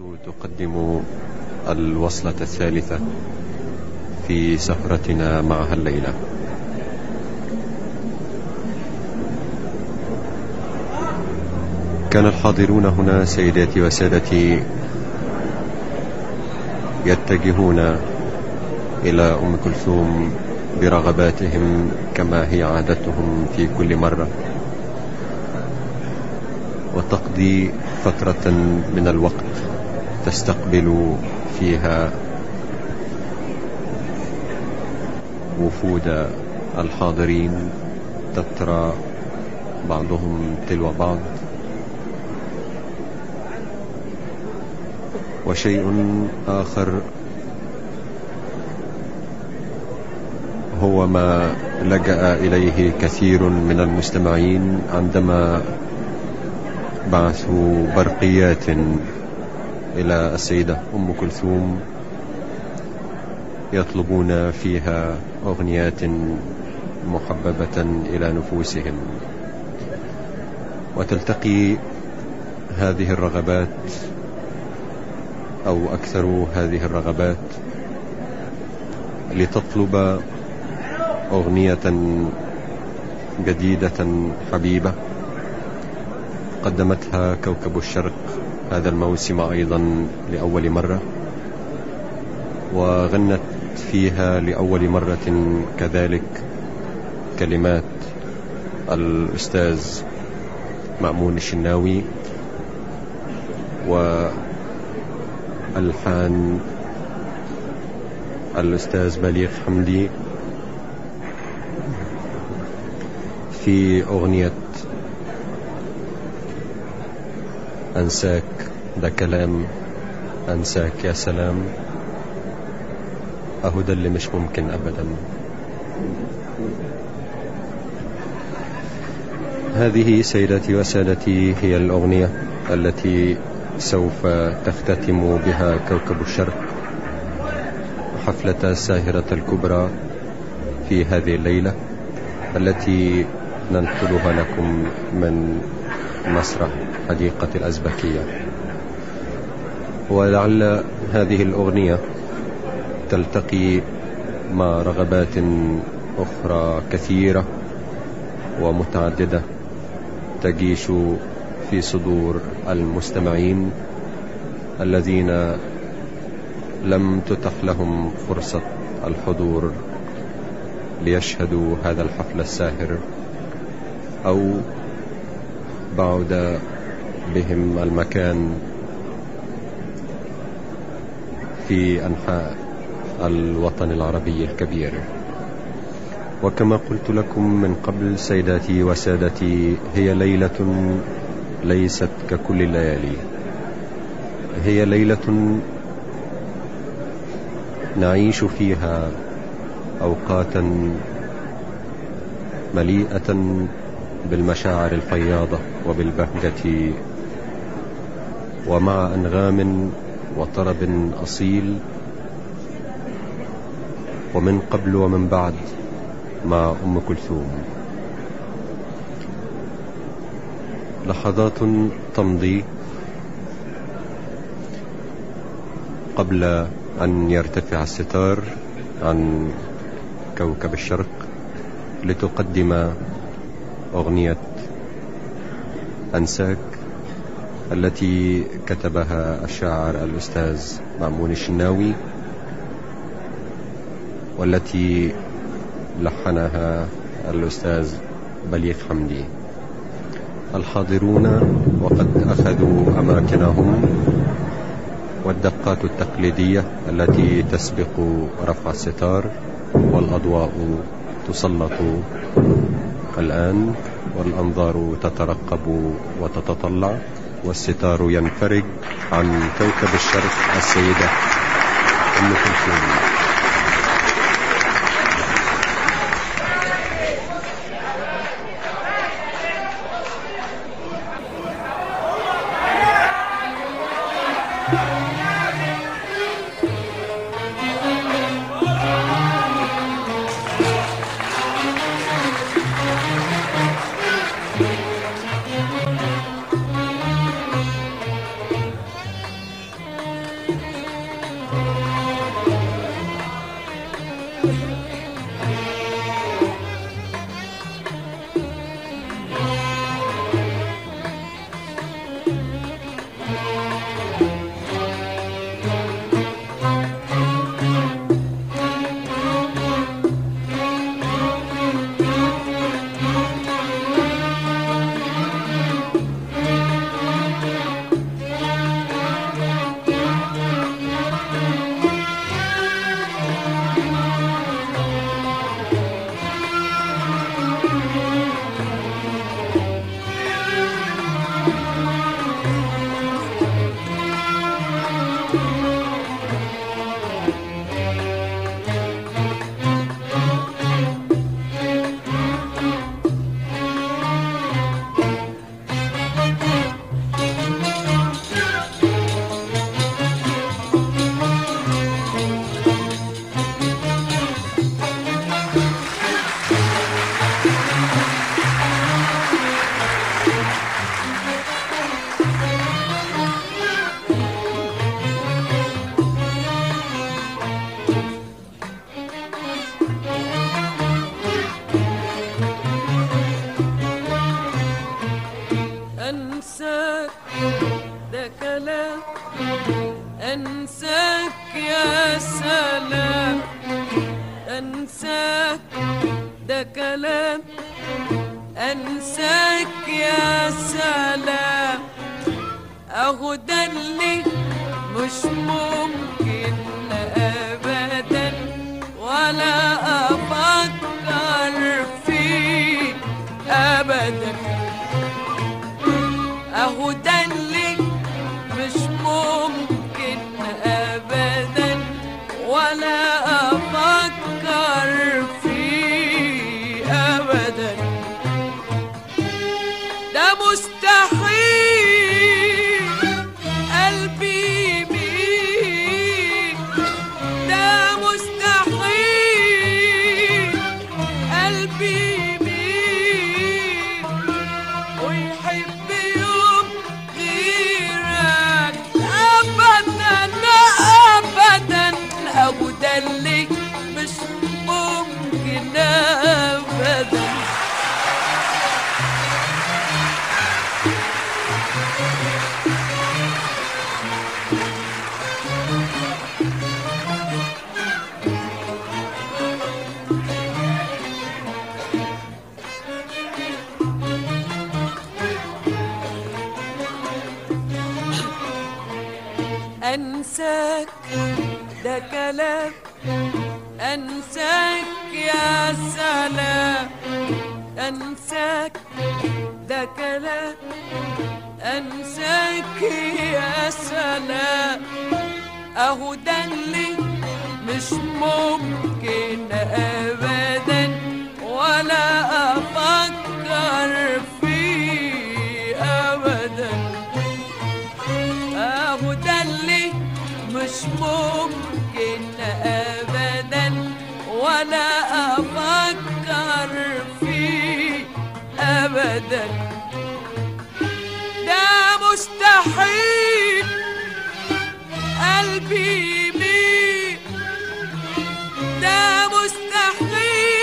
تقدم الوصلة الثالثة في سهرتنا معها الليلة كان الحاضرون هنا سيداتي وسادتي يتجهون إلى أم كلثوم برغباتهم كما هي عادتهم في كل مرة وتقضي فترة من الوقت تستقبل فيها وفود الحاضرين تترى بعضهم تلو بعض وشيء آخر هو ما لجأ إليه كثير من المستمعين عندما بعثوا برقيات إلى السيدة أم كلثوم يطلبون فيها أغنيات محببة إلى نفوسهم وتلتقي هذه الرغبات أو أكثر هذه الرغبات لتطلب أغنية جديدة حبيبة قدمتها كوكب الشرق هذا الموسم أيضا لأول مرة وغنت فيها لأول مرة كذلك كلمات الأستاذ مأمون الشناوي وألحان الأستاذ بليغ حمدي في أغنية أنساك ده كلام أنساك يا سلام أهو ده اللي مش ممكن أبدا هذه سيداتي وسادتي هي الأغنية التي سوف تختتم بها كوكب الشرق حفلة الساهرة الكبرى في هذه الليلة التي ننقلها لكم من مسرح حديقة الأزبكية ولعل هذه الأغنية تلتقي مع رغبات أخرى كثيرة ومتعددة تجيش في صدور المستمعين الذين لم تتح لهم فرصة الحضور ليشهدوا هذا الحفل الساهر أو بعد بهم المكان في أنحاء الوطن العربي الكبير وكما قلت لكم من قبل سيداتي وسادتي هي ليلة ليست ككل الليالي هي ليلة نعيش فيها أوقاتا مليئة بالمشاعر الفياضة وبالبهجة ومع أنغام وطرب أصيل ومن قبل ومن بعد مع أم كلثوم لحظات تمضي قبل أن يرتفع الستار عن كوكب الشرق لتقدم أغنية أنساك التي كتبها الشاعر الأستاذ مأمون الشناوي والتي لحنها الأستاذ بليغ حمدي الحاضرون وقد أخذوا أماكنهم والدقات التقليدية التي تسبق رفع الستار والأضواء تسلط الآن والأنظار تترقب وتتطلع والستار ينفرج عن كوكب الشرق السيدة أم كلثوم أنساك ده كلام أنساك يا سلام أنساك ده كلام أنساك يا سلام أهو ده اللي مش ممكن أبدا ولا أفكر فيه أبدا اهو ده اللي مش ممكن ابدا ولا افكر فيه ابدا ده مستحيل قلبي يميل ده مستحيل قلبي يميل ويحب يوم غيرك ابدا ابدا ابو ده اللي مش ممكن ابدا أنساك ده كلام أنساك يا سلام أنساك ده كلام أنساك يا سلام أهو ده اللي مش ممكن أبدا ولا أفكر فيه أبدا اهو ده اللي مش ممكن ابدا ولا افكر فيه ابدا ده مستحيل قلبي يميل ده مستحيل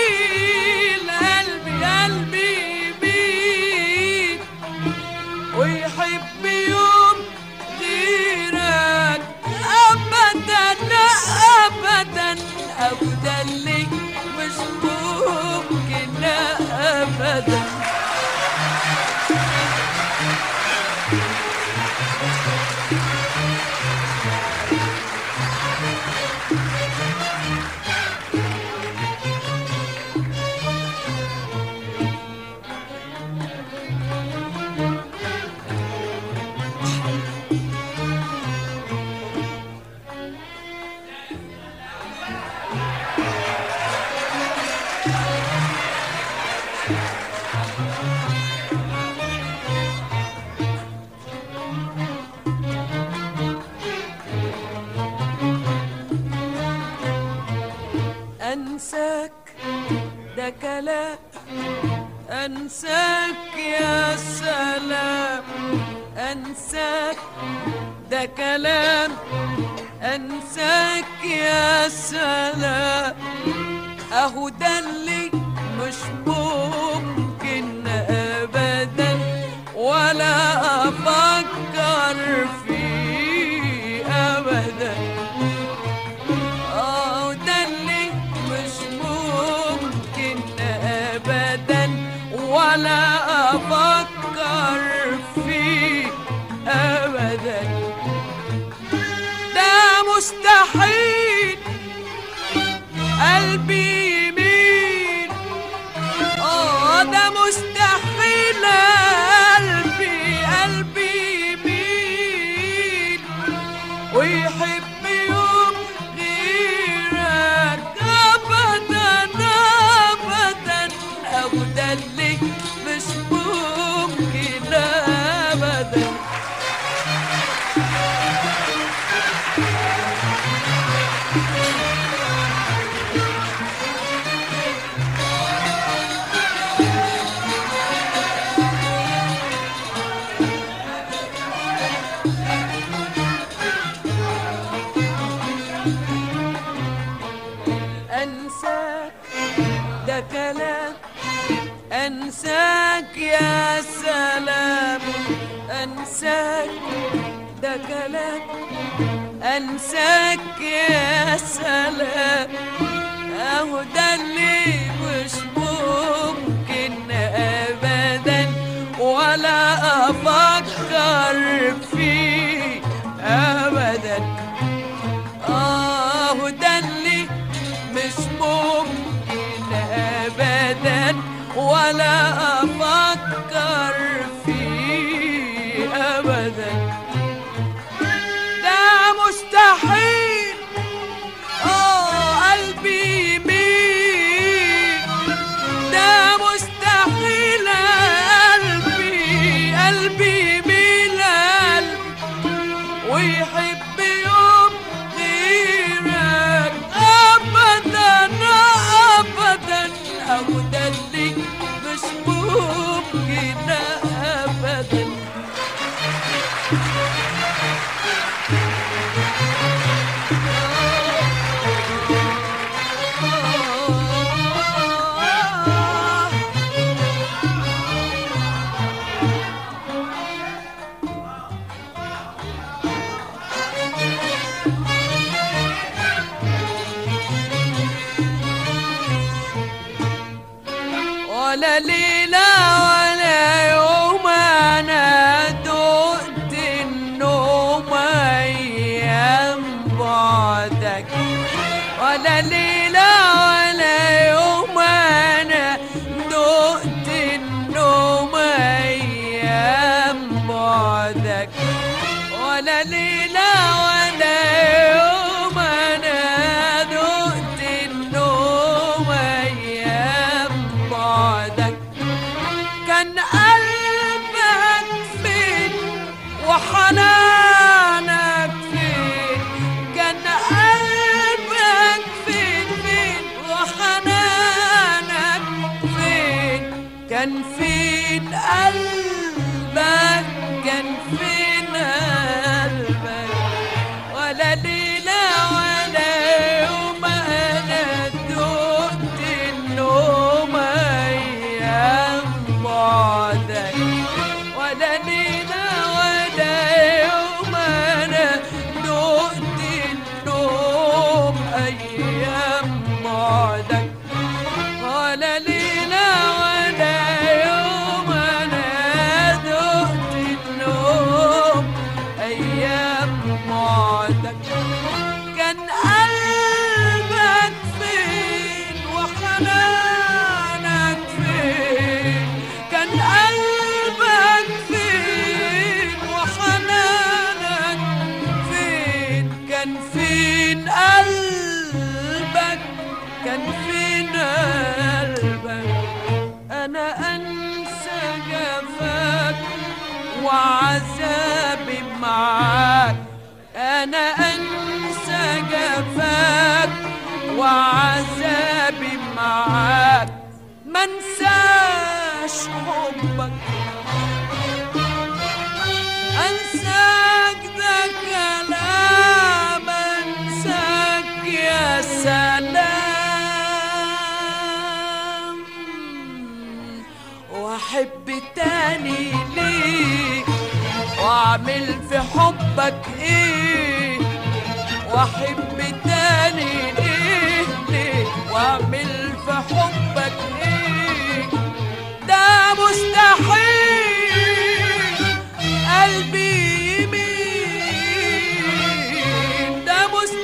قلبي قلبي يميل ويحب يوم غيرك ابدا ابدا ابدا اللي مش ممكن ابدا انساك ده كلام انساك يا سلام انساك ده كلام انساك يا سلام اهو ده اللي مش ممكن ابدا ولا افكر فيه ابدا اه ده اللي مش ممكن ابدا ولا افكر فيه ابدا ده مستحيل قلبي يميل اه ده مستحيل قلبي قلبي يميل ويحب انساك يا سلام انساك ده كلام انساك يا سلام اهو ده اللي مش ممكن ابدا ولا افكر فيه ابدا اه ده اللي مش ممكن ابدا ولا افكر فيه ابدا ده مستحيل اه قلبي يميل ده مستحيل قلبي قلبي يميل قلبي ويحب يوم غيرك ابدا ابدا او ده اللي مش ممكن ابدا ولا ليلة ولا يوم أنا دقت النوم أيام بعدك ولا ليلة ولا يوم أنا دقت النوم أيام بعدك ولا ليلة ولا يوم أنا دقت النوم أيام بعدك كان قلبك فين وحنانك فين كان قلبك فين فين وحنانك فين كان فين قلبك كان فين قلبك ولا ليلة ولا يوم أنا دقت النوم أيام بعدك ولا ليلة ولا يوم أنا دقت النوم أيام بعدك ولا ليلة ولا يوم أنا دقت النوم أيام بعدك كان قلبك فين وحنانك فين كان قلبك فين وحنانك فين كان فين قلبك كان فين قلبك انا انسى جفاك وعذابي معاك انا انسى جفاك وعذابي معاك منساش حبك انساك ده كلام انساك يا سلام واحب تاني ليك واعمل في حبك ايه واحب تاني ليه ليه واعمل في حبك ايه ده مستحيل قلبي يمين ده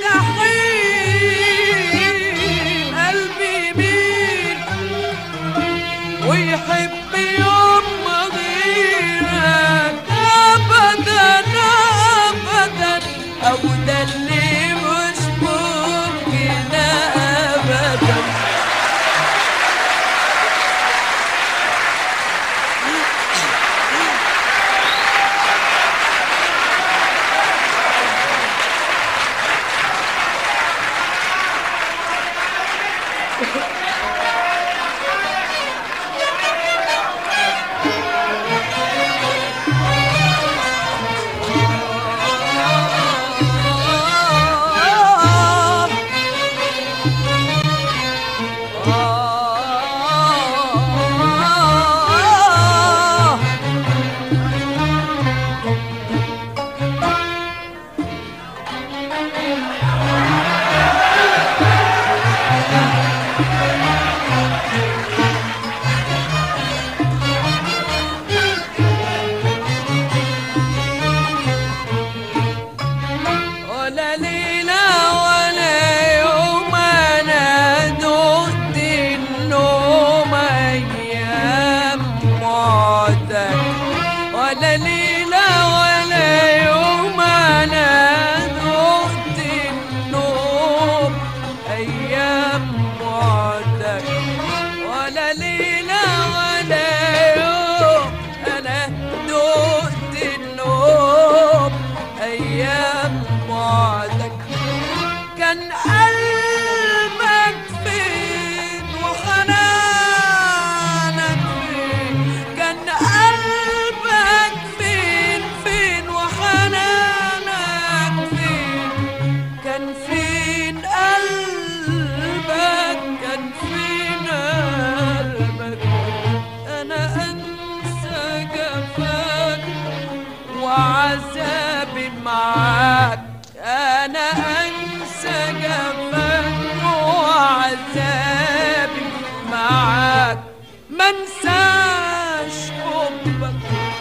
مستحيل قلبي يمين ويحب يوم غيرك ابدا ابدا او ده اللي مش ممكن ابدا ولا ليلة ولا يوم أنا دقت النوم أيام بعدك ولا ليلة ولا يوم أنا دقت النوم أيام بعدك ولا ليلة ولا يوم أنا دقت النوم أيام بعدك كان قلبك فين وحنانك فين كان قلبك فين فين وحنانك فين كان فين قلبك كان فين قلبك انا انسى جفاك وعذابي معاك انا انسى جفاك وعذابي معاك ما انساش حبك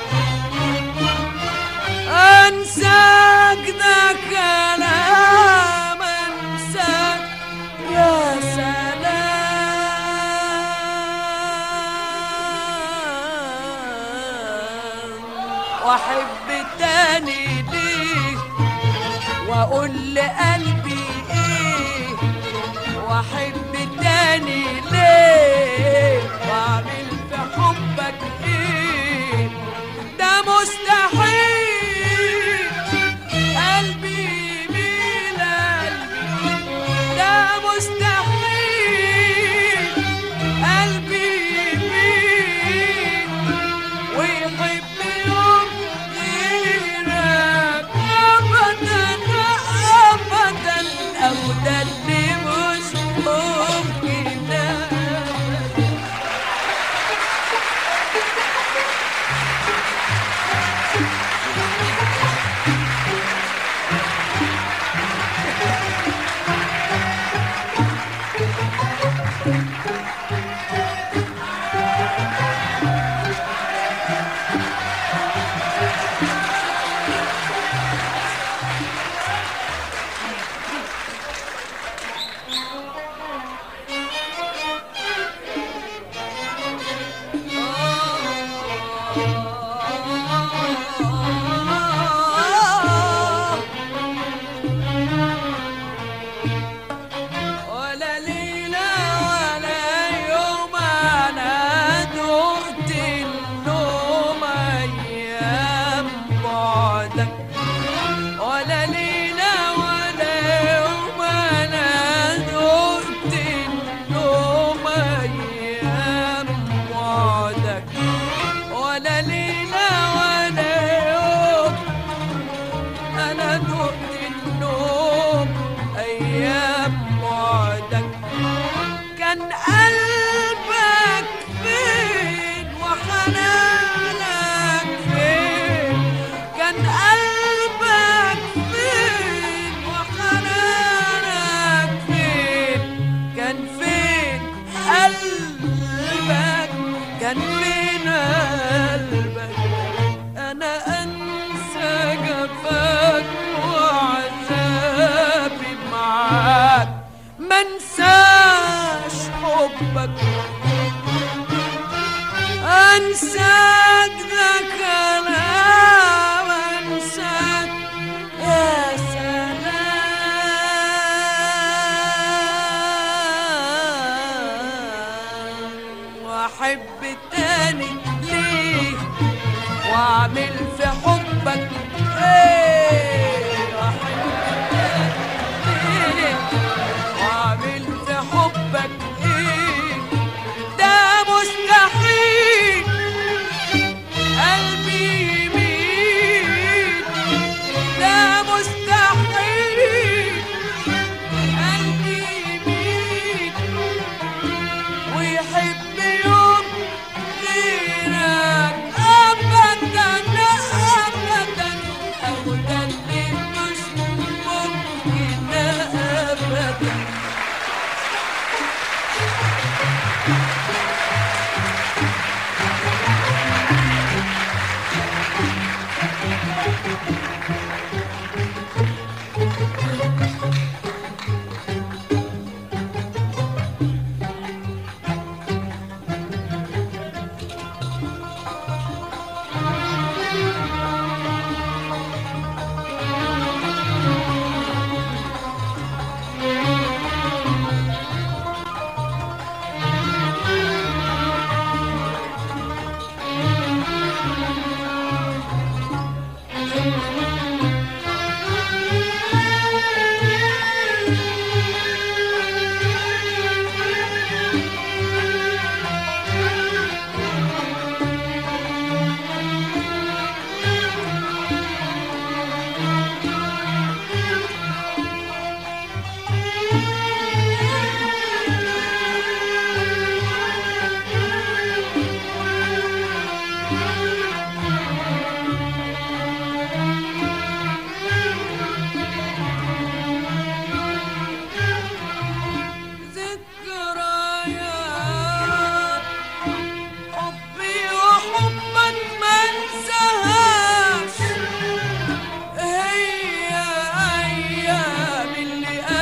انساك ده كلام انساك يا سلام واحب تاني ليك واقول لقلبي ايه واحب تاني ليه واعمل في حبك ايه ده مستحيل قلبي يميل قلبي ده مستحيل قلبي يميل ويحب يوم غيرك ابدا ابدا او ده اللي مش ممكن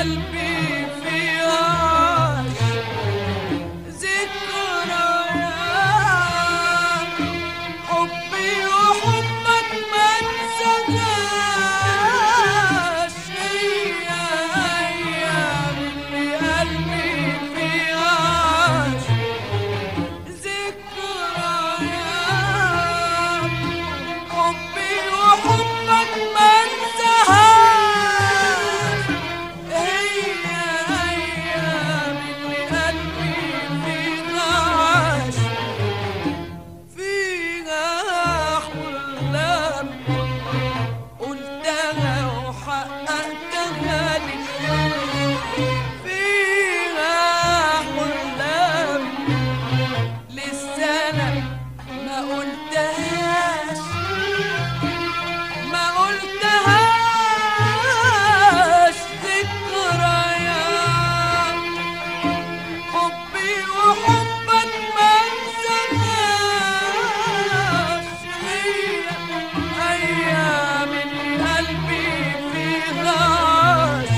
قلبي فيها ذكريات حبي وحبك ما انساهاش هي ايام اللي قلبي فيها ذكريات حبي وحبك ما انساهاش هي ايام اللي قلبي فيها عاش فيها أحلام قلتها وحققتها لي فيها أحلام لسه أنا ما قلتهاش ما قلتهاش ذكريات حبي وحبك ما انساهاش هي ايام اللي قلبي فيها عاش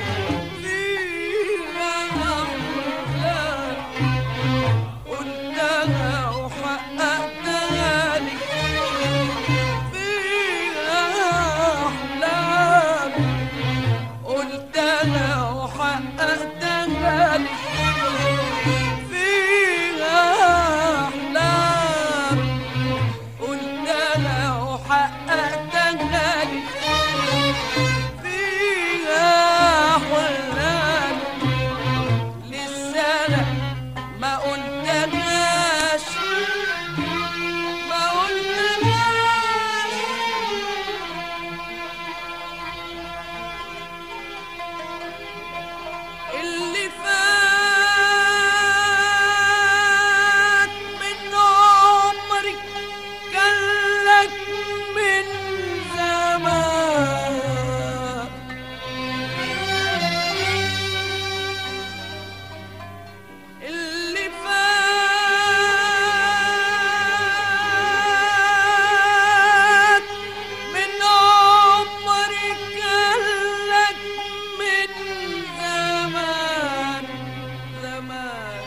فيها احلام قلتها وحققتها لي فيها احلام قلتها وحققتها لي فيها أحلام قلتها وحققتها لي فيها أحلام لسه أنا ما قلتهاش ما قلتهاش اللي فات من عمري كان لك من زمان اللي فات من عمري كان لك من زمان زمان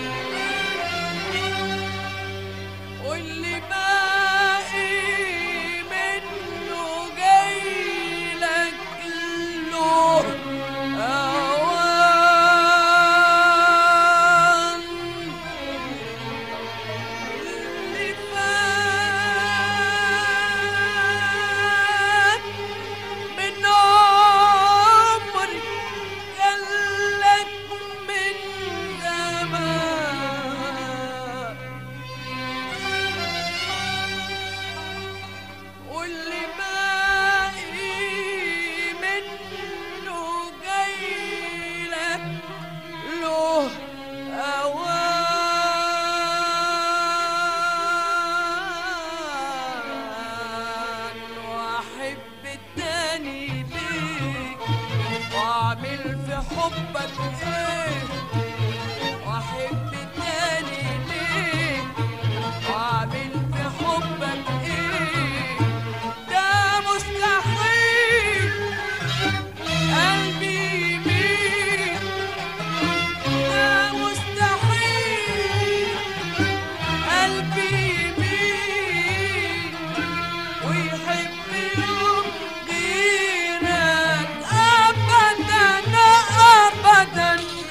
واللي باقي منه جاي لك له أوان اللي فات من عمري كان لك من زمان واللي باقي منه جاي لك له أوان وأحب التاني ليك وأعمل في حبك إيه وأحب التاني ليك وأعمل في حبك إيه ده مستحيل قلبي يميل ده مستحيل قلبي يميل ويحب يوم غيرك أبدا أبدا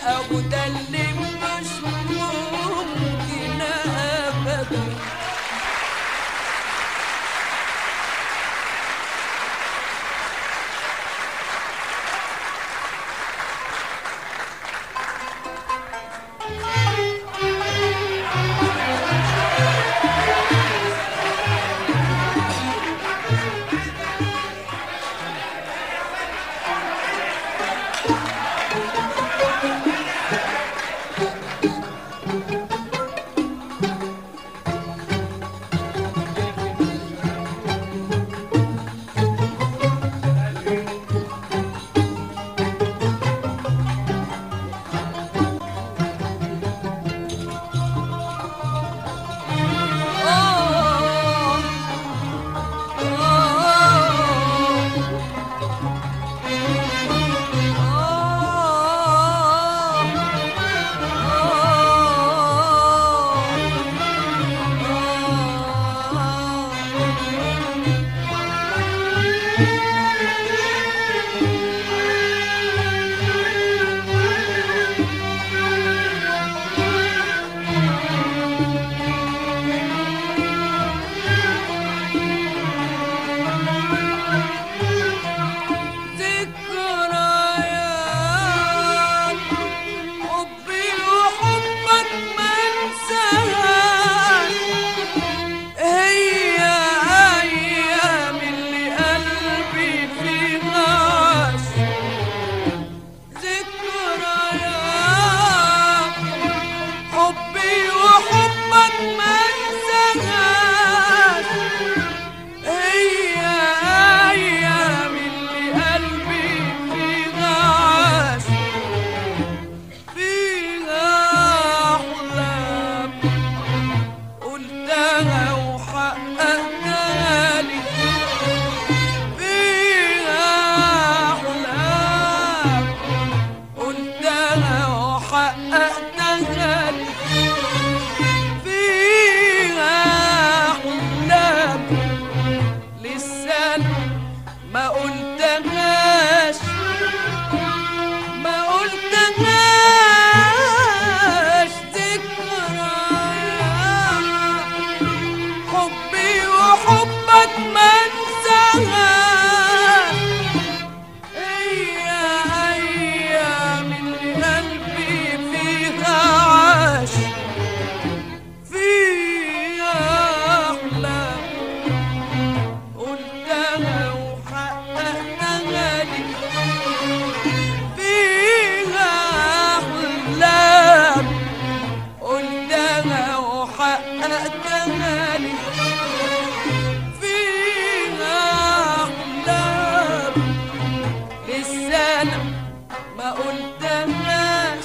اللي انا ما قلتهاش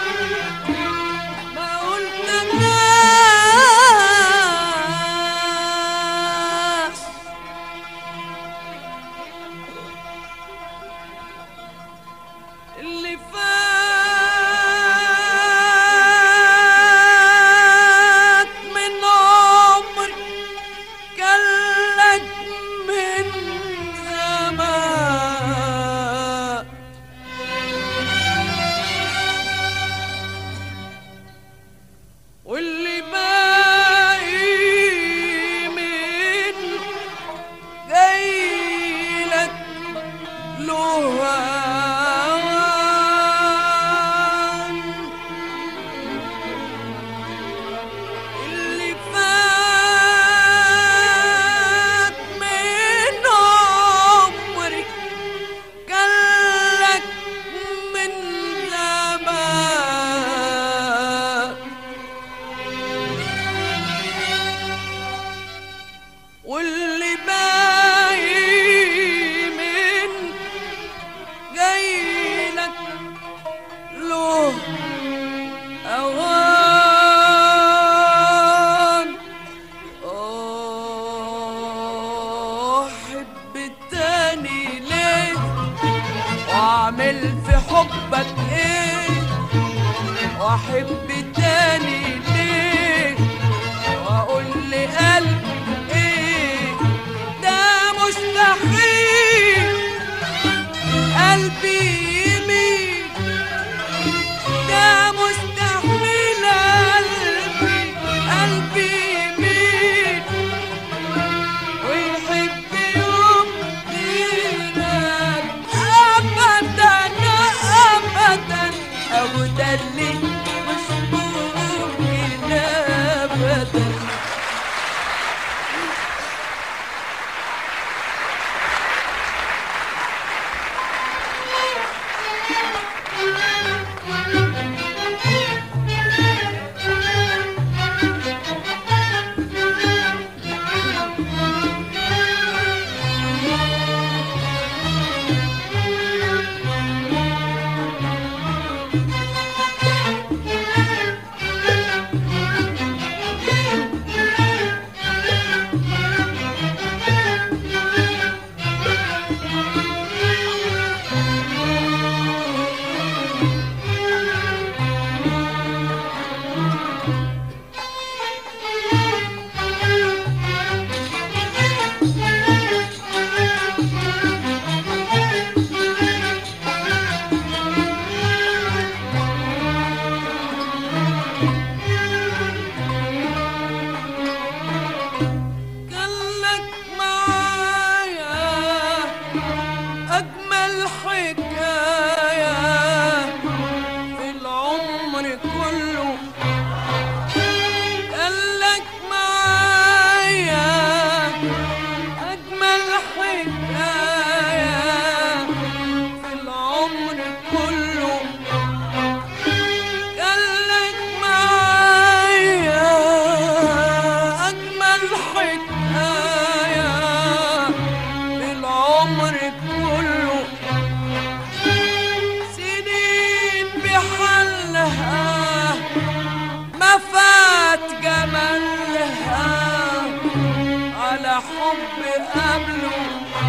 ما قلتهاش اللي فات من عمري كان لك من زمان واللي باقي من جايلك له هوان اللي فات من عمري كان لك من زمان واللي باقي من جايلك له أوان آه، أحب التاني ليه وأعمل في حبك إيه وأحب التاني ليه وأقول لقلبي إيه ده مستحيل قلبي يميل ده مستحيل قلبي قلبي يميل ويحب يوم غيرك أبدا أبدا أو ده اللي مش ممكن أبدا كان لك معايا أجمل حكاية في العمر كله كان لك معايا أجمل حكاية في العمر كله كان لك معايا أجمل حكاية في العمر كله سنين بحلها ما فات جمالها على حب قبله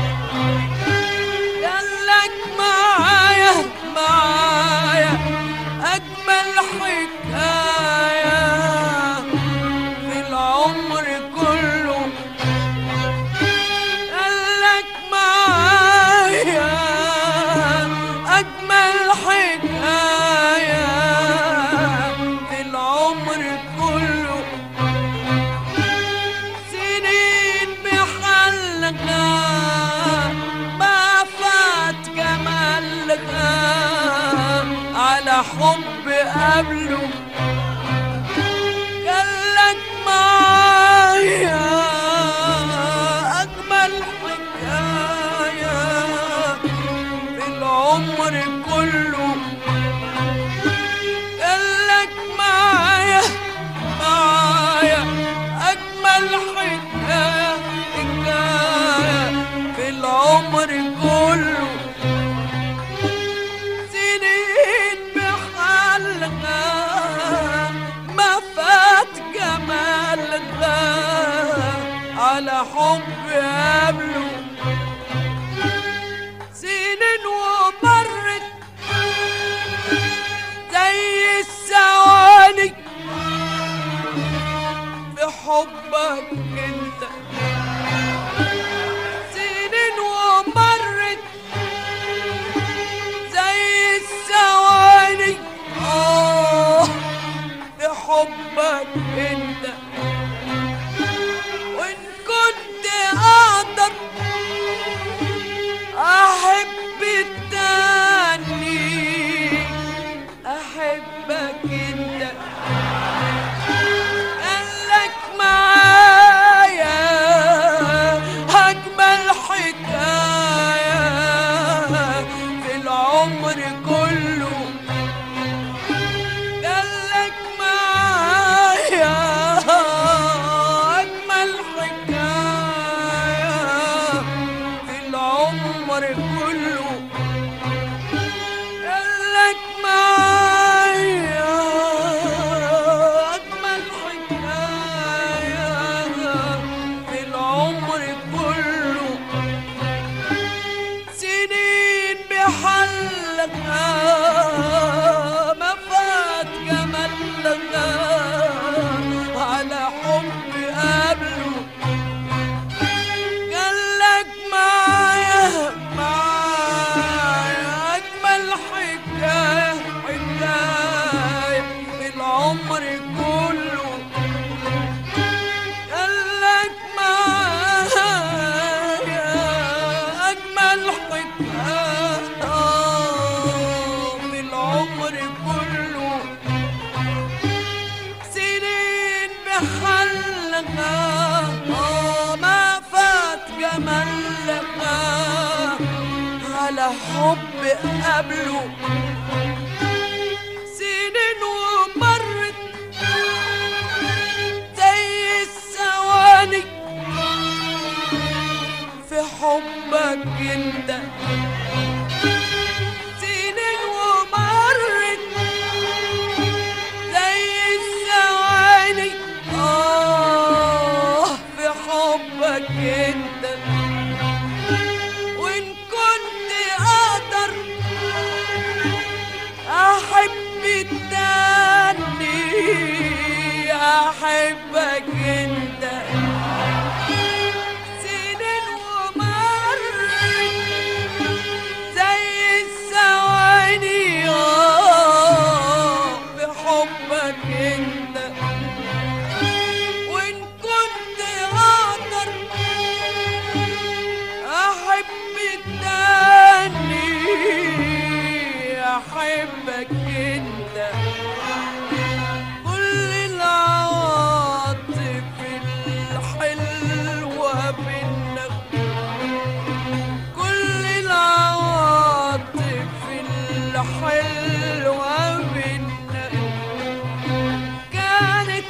قالك معايا معايا أجمل حكاية في العمر كله قالك معايا أجمل حكاية في العمر كله سنين بحلقة ما فات جمالها على حب قبله قالك معايا أجمل حكاية في العمر كله قالك معايا معايا أجمل حكاية حكاية في العمر كله حبك انت وان كنت اقدر احب التاني احبك انت قالك معايا اجمل حكايه في العمر كله قالك معايا اجمل حكايه في العمر كله قالك معايا أجمل حكاية في العمر كله سنين بحلقها ما فات جمالها على حب قبله قالك معايا معايا أجمل حكاية حكاية في العمر كله قالك معايا أجمل حكاية في العمر كله سنين بحلقها آه ما فات جمالها على حب قبله سنين ومرت زي الثواني في حبك انت سنين ومرت زي الثواني آه في حبك انت وان كنت اقدر احب التاني احبك انت سنين ومرت زي الثواني آه بحبك انت وان كنت اقدر احب التاني احبك انت كل العواطف الحلوة بينا كل العواطف الحلوة بينا كانت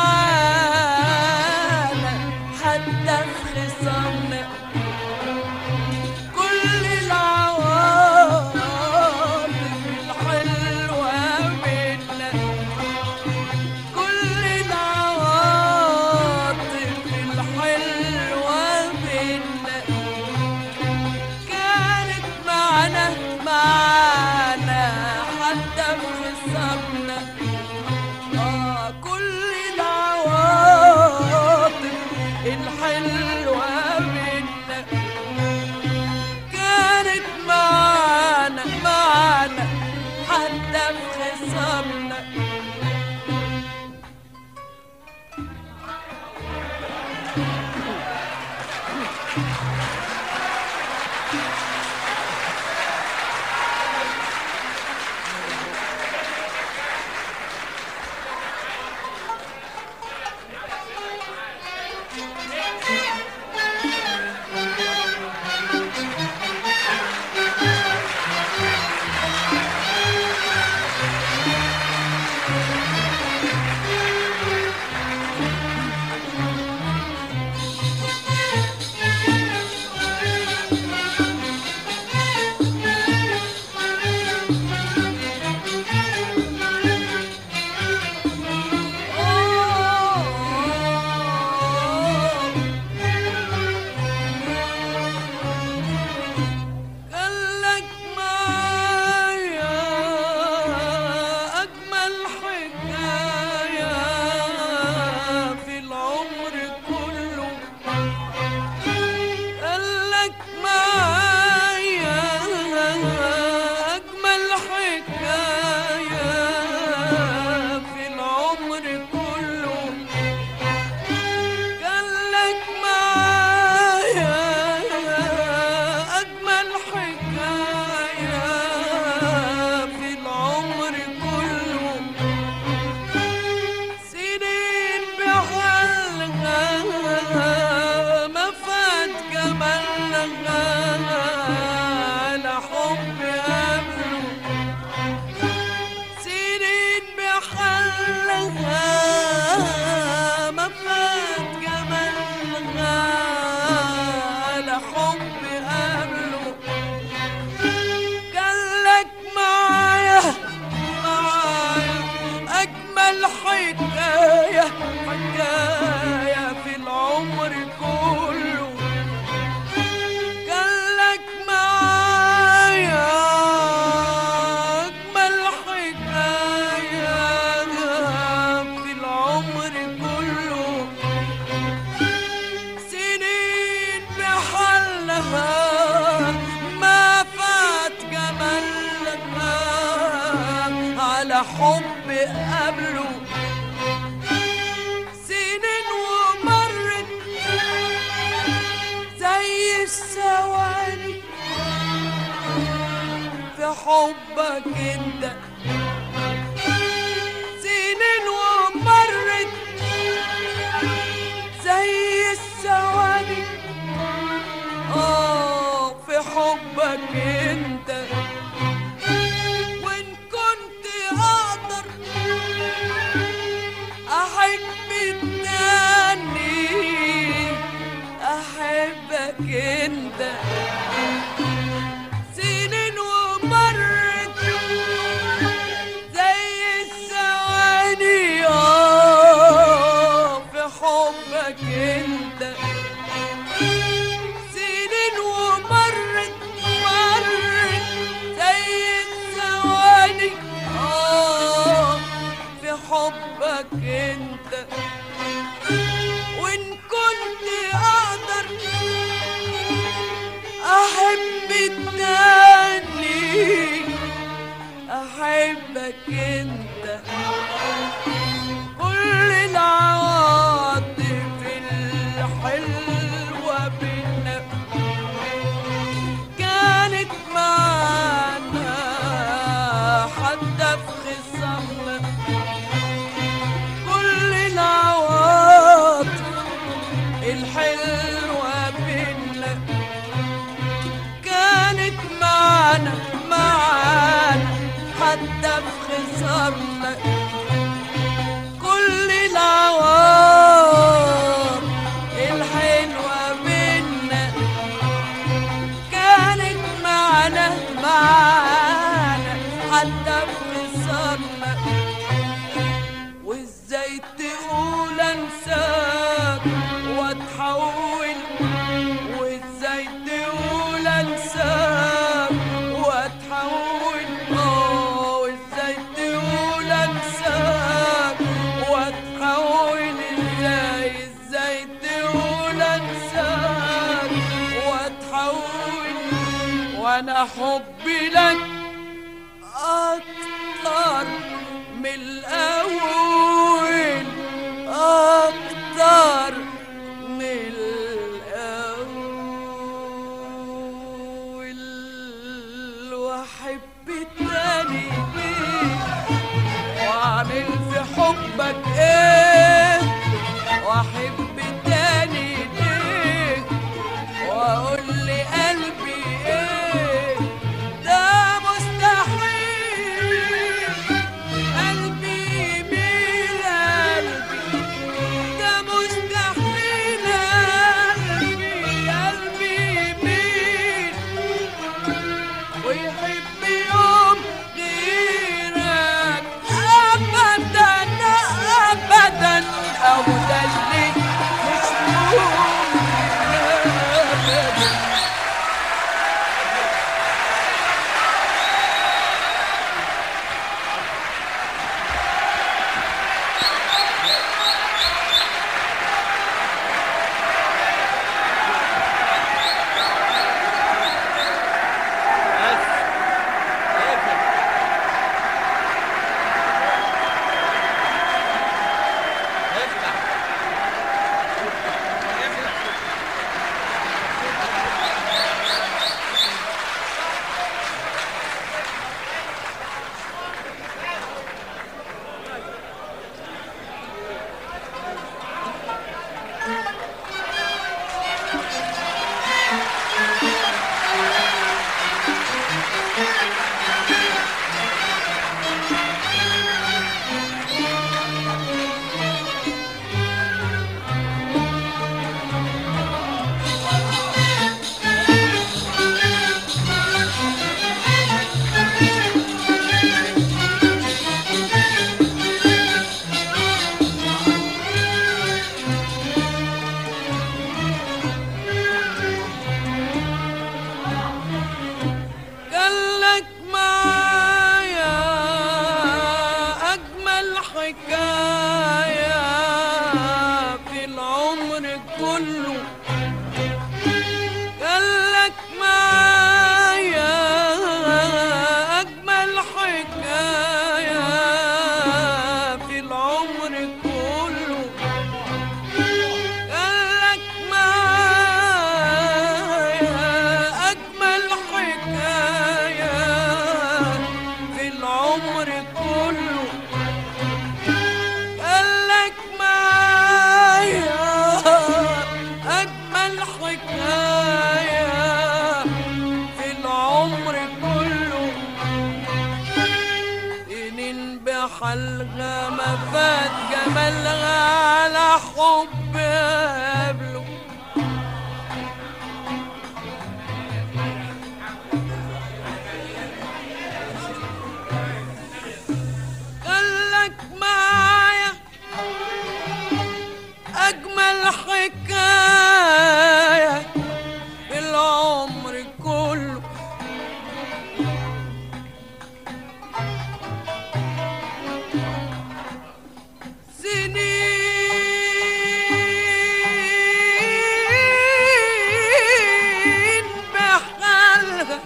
معانا حتى خصمنا كل العواطف الحلوة بينا كل العواطف الحلوة بينا كانت معنا معنا ولا حب قبله سنين ومرت زي الثواني في حبك انت سنين ومرت زي الثواني اه في حبك انت وان كنت اقدر احب التاني احبك انت سنين ومرت زي الثواني آه، في حبك انت سنين ومرت مرت زي الثواني آه في حبك انت وان كنت اقدر احب التاني احبك انت كل العواطف الحلوة بينا كانت معانا حتى في خصامنا كل العواطف الحلوة بينا كانت معانا معانا حتى في خصامنا كل العوار الحلوة بينا كانت معانا معانا حتى في خصامنا وازاي تقول انساك واتحول وازاي تقول انساك واتحول اه وازاي تقول انساك واتحول ازاي ازاي تقول انساك واتحول وانا حبي لك أكتر من الأول أكتر من الأول وأحب التاني بيك وأعمل في حبك إيه وأحب التاني ليك وأقول لقلبي إيه ده مستحيل قلبي يميل قلبي ده مستحيل قلبي قلبي يميل ويحب يوم غيرك أبدا أبدا أو ده اللي مش ممكن أبدا قالك معايا أجمل حكاية في العمر كله قالك معايا أجمل حكاية العمر كله قالك معايا أجمل حكاية في العمر كله سنين بحلقة ما فات جمالها على حب قبله قالك معايا أجمل حكاية في العمر كله سنين بحالها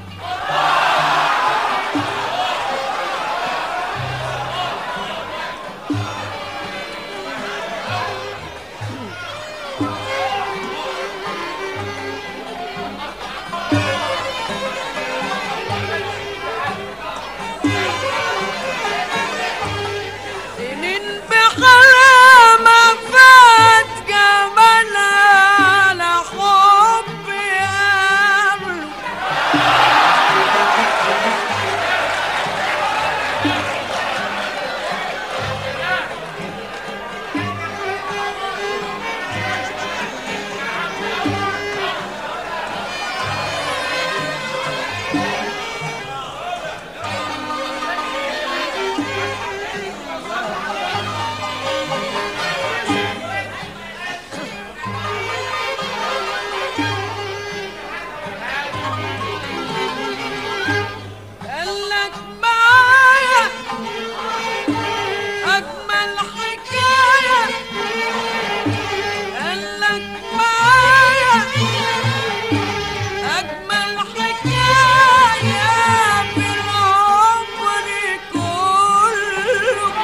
سنين بحالها ما فات جمالها على حب قبله قالك معايا أجمل حكاية قالك معايا أجمل حكاية في العمر كله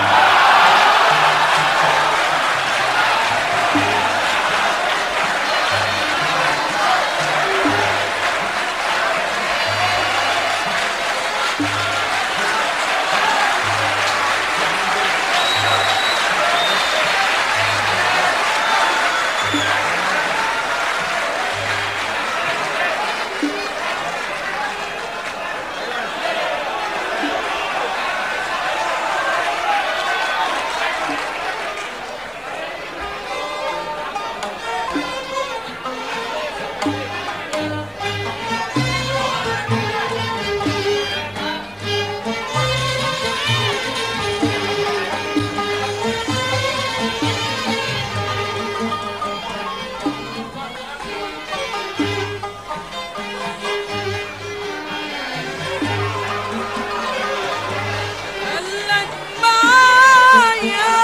قالك معايا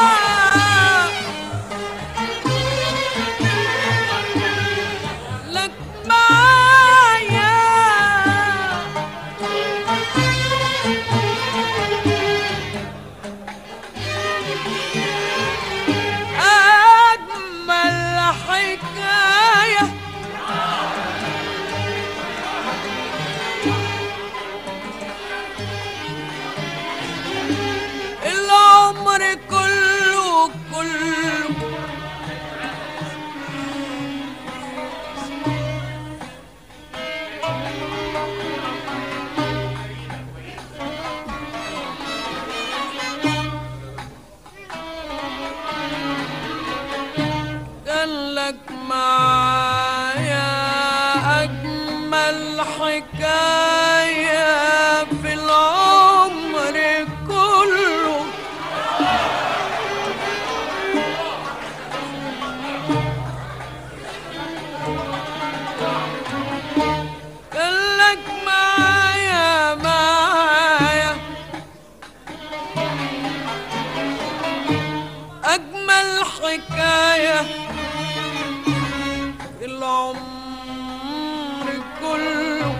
لك معايا أجمل حكاية العمر كله كله قال لك معايا أجمل حكاية في العمر كله قال لك معايا معايا أجمل حكاية في العمر كله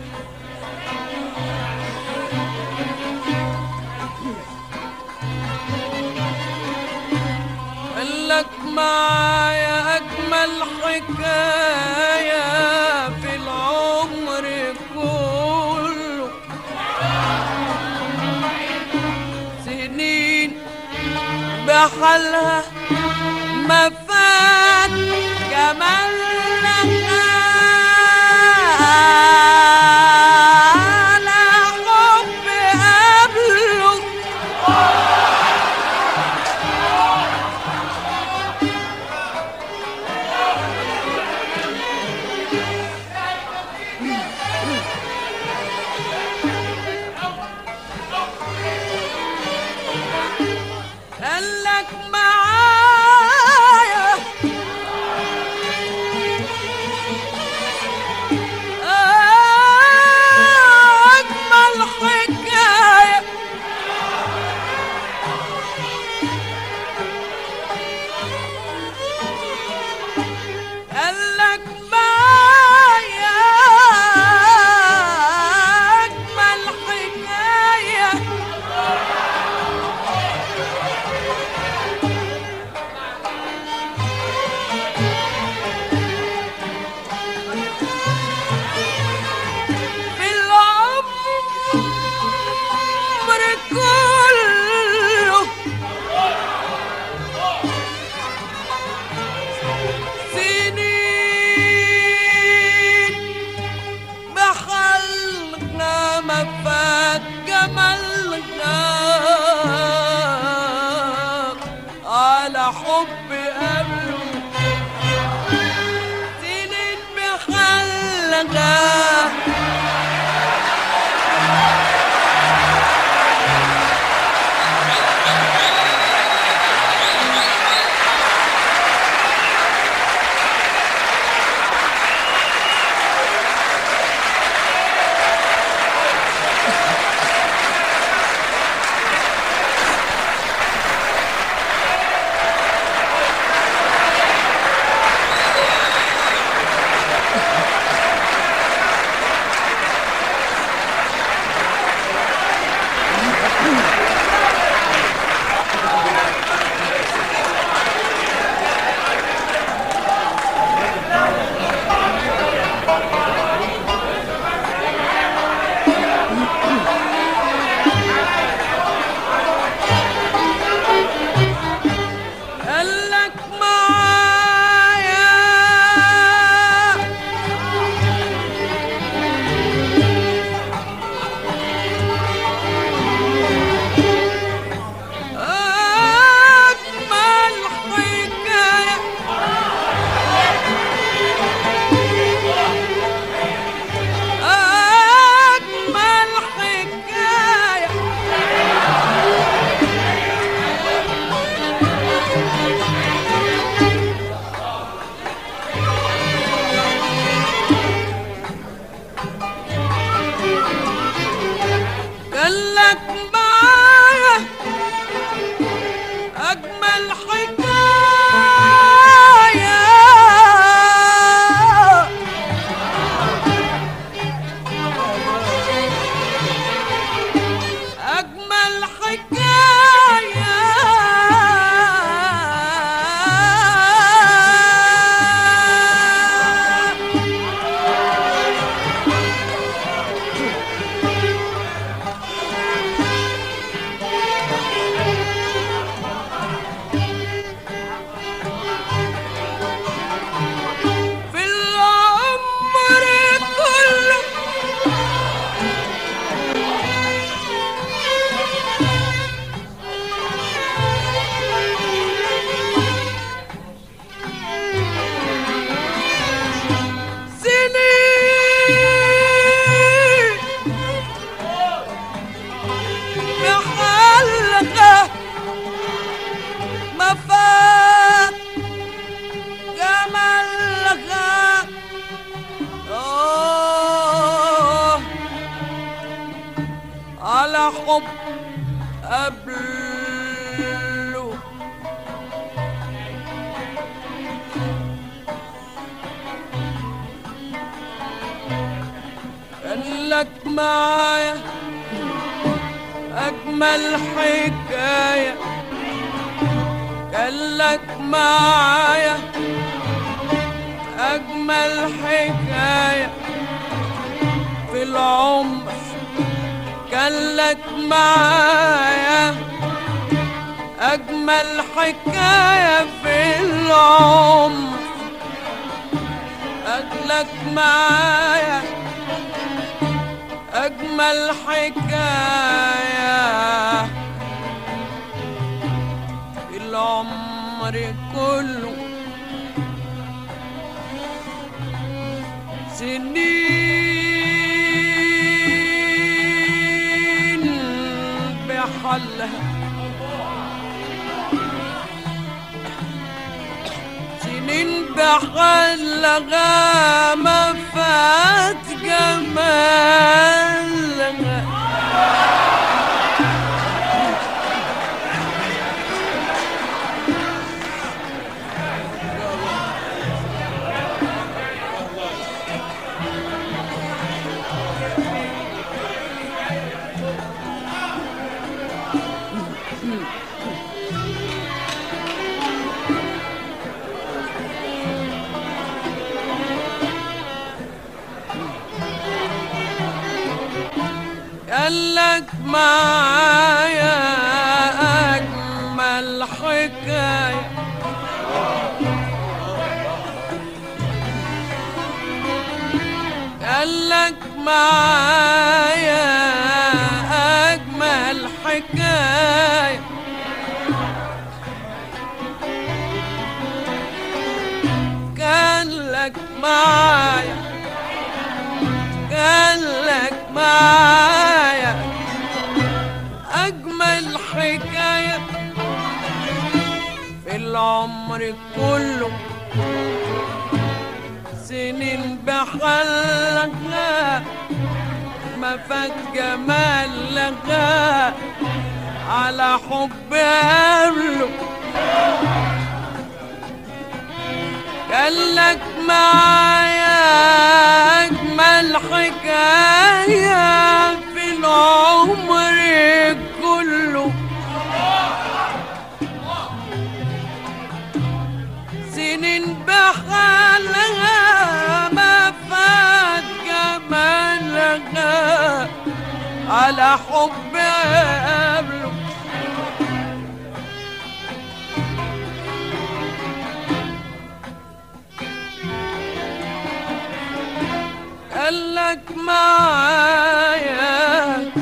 قال لك معايا أجمل حكاية في العمر كله بحالها ما فات جمالها على حب قبله قالك معايا أجمل حكاية قالك معايا أجمل حكاية في العمر كله سنين بحلقنا ما فات جمالنا على حب قبله سنين بحلقنا قالك معايا أجمل حكاية أجمل حكاية قالك معايا أجمل حكاية أجمل حكاية في العمر كله سنين بحلقة ما فات جمالها آه على حب قبله قالك معايا أجمل حكاية قالك معايا أجمل حكاية في العمر كان لك معايا أجمل حكاية في العمر أجلك معايا أجمل حكاية في العمر كله سنين بحلها سنين بحلها ما فات جمالها قالك معايا أجمل حكاية قالك معايا أجمل حكاية كان لك معايا كان لك معايا أجمل حكاية في العمر كله سنين بحلقها ما فات جمالها على حب قبله قال لك معايا أجمل حكاية في العمر كله سنين بحالها ما فات جمالها على حب قبله قالك معايا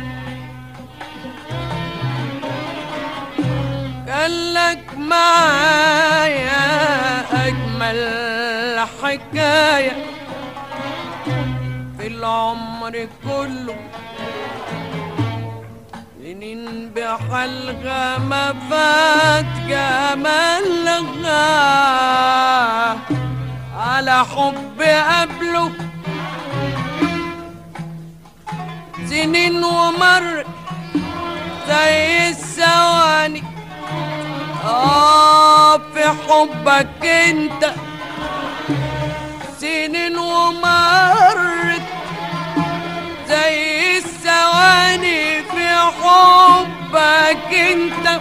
قالك معايا أجمل حكاية في العمر كله سنين بحلقة ما فات جمالها على حب قبله سنين ومر زي الثواني اه في حبك انت سنين ومرت زي الثواني في حبك انت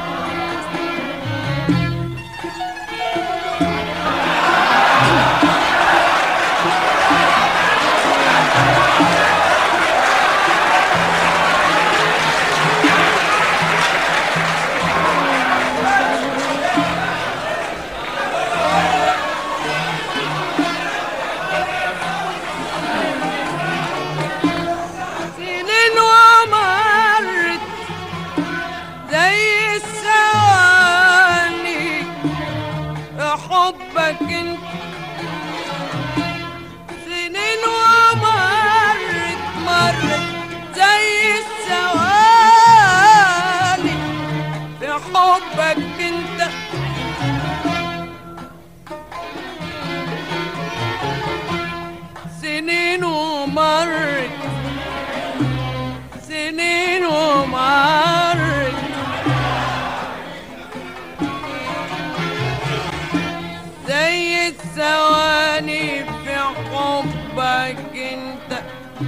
سنين ومرت زي الثواني حبك انت سنين ومرت مرت زي الثواني في حبك انت سنين ومرت سنين ومرت زي الثواني في حبك انت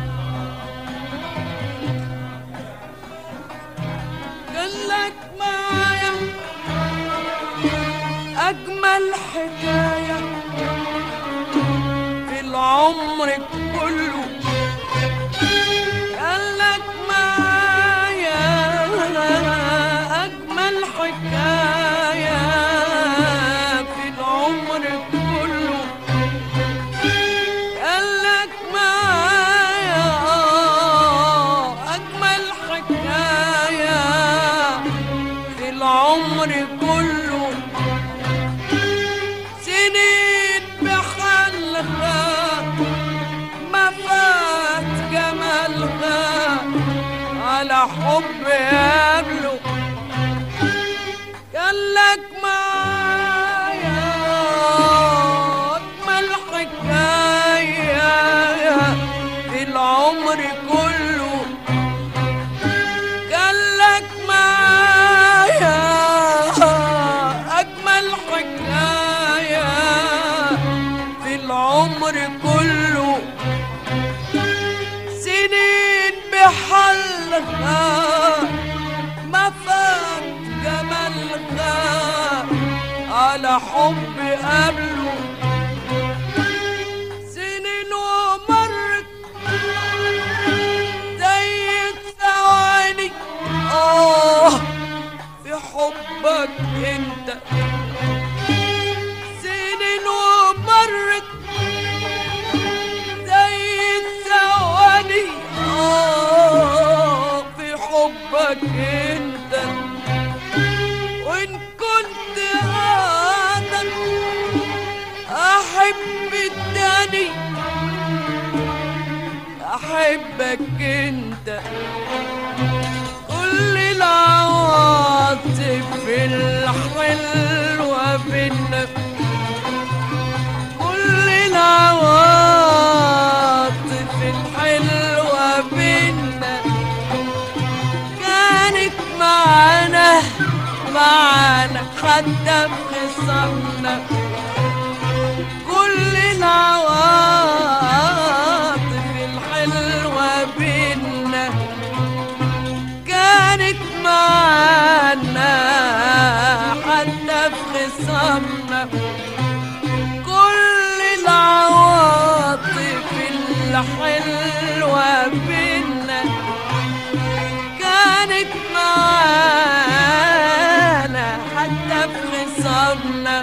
قالك معايا اجمل حكايه في العمر كله قالك معايا أجمل الحكاية في العمر كله قالك معايا أجمل حكاية في العمر كله سنين بحالها ما فات جمالها على حب قبله كان لك معايا أجمل حكاية في العمر كله كان لك معايا أجمل حكاية في العمر كله سنين بحلها ما فات جمالها على حب قبله سنين ومرت زي الثواني اه في حبك انت سنين ومرت زي الثواني آه في حبك انت وان كنت قادر احب التاني احبك انت كل العواطف الحلوة بينا كل العواطف الحلوة بينا كانت معانا معانا حتى في خصامنا كل العواطف الحلوة بينا كانت معانا حتى في خصامنا كل العواطف الحلوة بينا كانت معانا حتى في خصامنا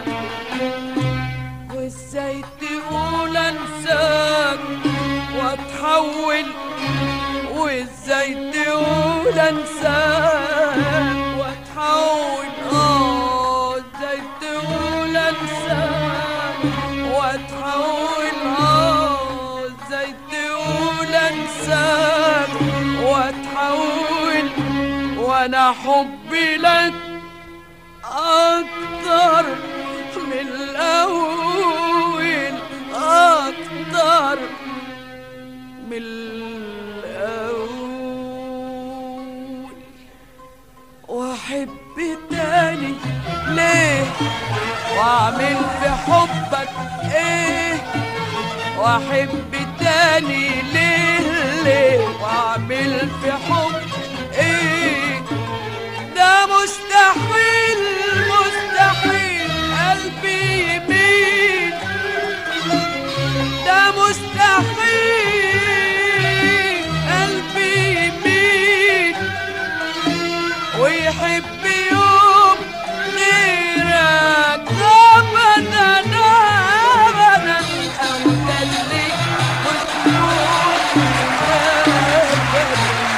وازاي تقول انساك واتحول وازاي تقول انساك واتحول اه ازاي تقول انساك واتحول اه ازاي تقول انساك واتحول وانا حبي لك اكتر من الاول اكتر من الاول واحب تاني ليه واعمل في حبك ايه واحب تاني ليه ليه واعمل في حب ايه ده مستحيل مستحيل قلبي يميل ده مستحيل قلبي يميل ويحب يوم غيرك ابدا ابدا او اللي مش ممكن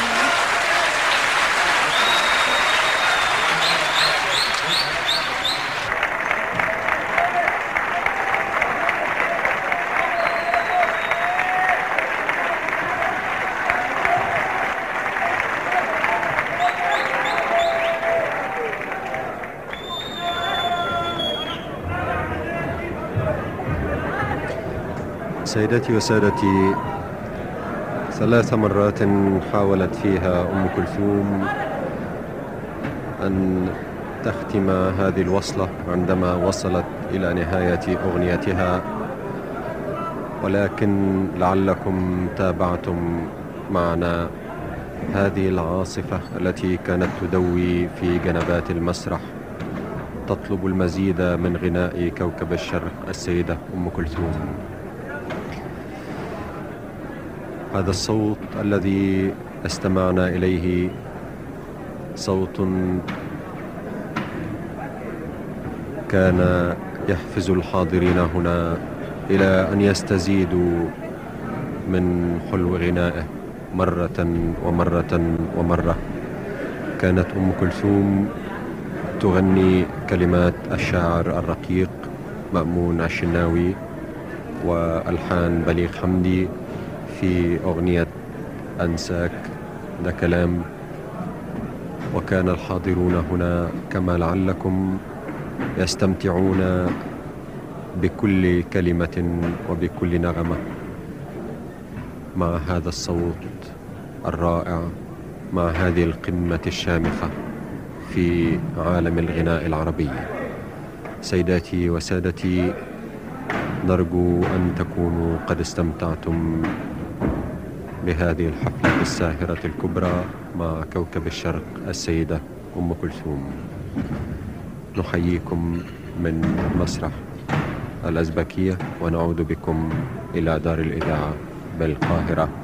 سيداتي وسادتي ثلاث مرات حاولت فيها ام كلثوم ان تختم هذه الوصله عندما وصلت الى نهايه اغنيتها ولكن لعلكم تابعتم معنا هذه العاصفه التي كانت تدوي في جنبات المسرح تطلب المزيد من غناء كوكب الشرق السيده ام كلثوم هذا الصوت الذي استمعنا اليه صوت كان يحفز الحاضرين هنا إلى أن يستزيدوا من حلو غنائه مرة ومرة ومرة كانت أم كلثوم تغني كلمات الشاعر الرقيق مأمون الشناوي وألحان بليغ حمدي في أغنية أنساك ده كلام وكان الحاضرون هنا كما لعلكم يستمتعون بكل كلمة وبكل نغمة مع هذا الصوت الرائع مع هذه القمة الشامخة في عالم الغناء العربي سيداتي وسادتي نرجو أن تكونوا قد استمتعتم بهذه الحفلة الساهرة الكبرى مع كوكب الشرق السيدة أم كلثوم نحييكم من مسرح الأزبكية ونعود بكم إلى دار الإذاعة بالقاهرة